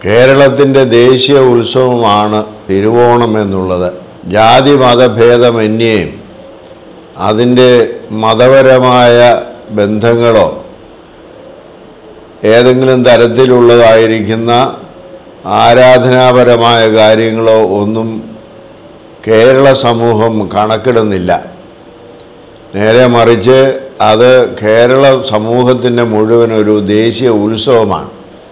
കേരളത്തിൻ്റെ ദേശീയ ഉത്സവമാണ് തിരുവോണം എന്നുള്ളത് ജാതി മതഭേദമന്യേ അതിൻ്റെ മതപരമായ ബന്ധങ്ങളോ ഏതെങ്കിലും തരത്തിലുള്ളതായിരിക്കുന്ന ആരാധനാപരമായ കാര്യങ്ങളോ ഒന്നും കേരള സമൂഹം കണക്കിടുന്നില്ല നേരെ മറിച്ച് അത് കേരള സമൂഹത്തിൻ്റെ മുഴുവൻ ഒരു ദേശീയ ഉത്സവമാണ്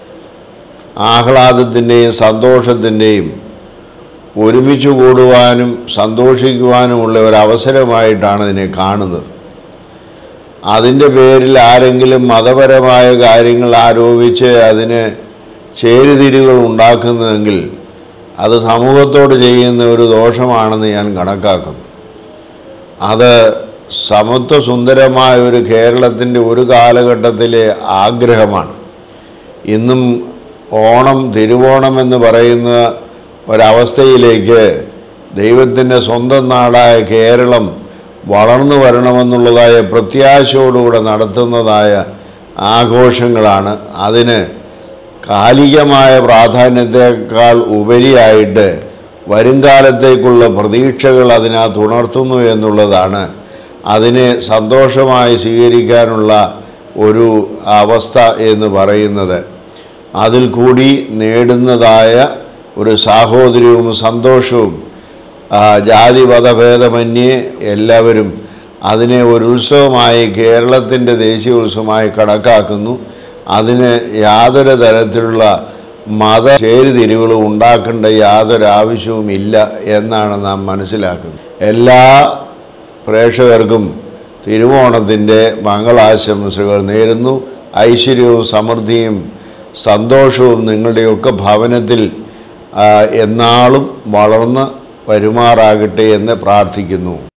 ആഹ്ലാദത്തിൻ്റെയും സന്തോഷത്തിൻ്റെയും ഒരുമിച്ച് കൂടുവാനും സന്തോഷിക്കുവാനുമുള്ള ഒരു അവസരമായിട്ടാണ് ഇതിനെ കാണുന്നത് അതിൻ്റെ പേരിൽ ആരെങ്കിലും മതപരമായ കാര്യങ്ങൾ ആരോപിച്ച് അതിന് ചേരുതിരികൾ ഉണ്ടാക്കുന്നതെങ്കിൽ അത് സമൂഹത്തോട് ചെയ്യുന്ന ഒരു ദോഷമാണെന്ന് ഞാൻ കണക്കാക്കുന്നു അത് സമത്വ സുന്ദരമായ ഒരു കേരളത്തിൻ്റെ ഒരു കാലഘട്ടത്തിലെ ആഗ്രഹമാണ് ഇന്നും ഓണം തിരുവോണം എന്ന് പറയുന്ന ഒരവസ്ഥയിലേക്ക് ദൈവത്തിൻ്റെ സ്വന്തം നാടായ കേരളം വളർന്നു വരണമെന്നുള്ളതായ പ്രത്യാശയോടുകൂടെ നടത്തുന്നതായ ആഘോഷങ്ങളാണ് അതിന് കാലികമായ പ്രാധാന്യത്തെക്കാൾ ഉപരിയായിട്ട് വരുംകാലത്തേക്കുള്ള പ്രതീക്ഷകൾ അതിനകത്ത് ഉണർത്തുന്നു എന്നുള്ളതാണ് അതിനെ സന്തോഷമായി സ്വീകരിക്കാനുള്ള ഒരു അവസ്ഥ എന്ന് പറയുന്നത് അതിൽ കൂടി നേടുന്നതായ ഒരു സാഹോദര്യവും സന്തോഷവും ആ, ജാതി മതഭേദമന്യേ എല്ലാവരും അതിനെ ഒരു ഉത്സവമായി കേരളത്തിൻ്റെ ദേശീയ ഉത്സവമായി കണക്കാക്കുന്നു അതിന് യാതൊരു തരത്തിലുള്ള മത ചേരുതിരിവുകളും ഉണ്ടാക്കേണ്ട യാതൊരു ആവശ്യവും ഇല്ല എന്നാണ് നാം മനസ്സിലാക്കുന്നത് എല്ലാ പ്രേക്ഷകർക്കും തിരുവോണത്തിൻ്റെ മംഗളാശംസകൾ നേരുന്നു ഐശ്വര്യവും സമൃദ്ധിയും സന്തോഷവും നിങ്ങളുടെയൊക്കെ ഭവനത്തിൽ ആ, എന്നാളും വളർന്ന് വരുമാറാകട്ടെ എന്ന് പ്രാർത്ഥിക്കുന്നു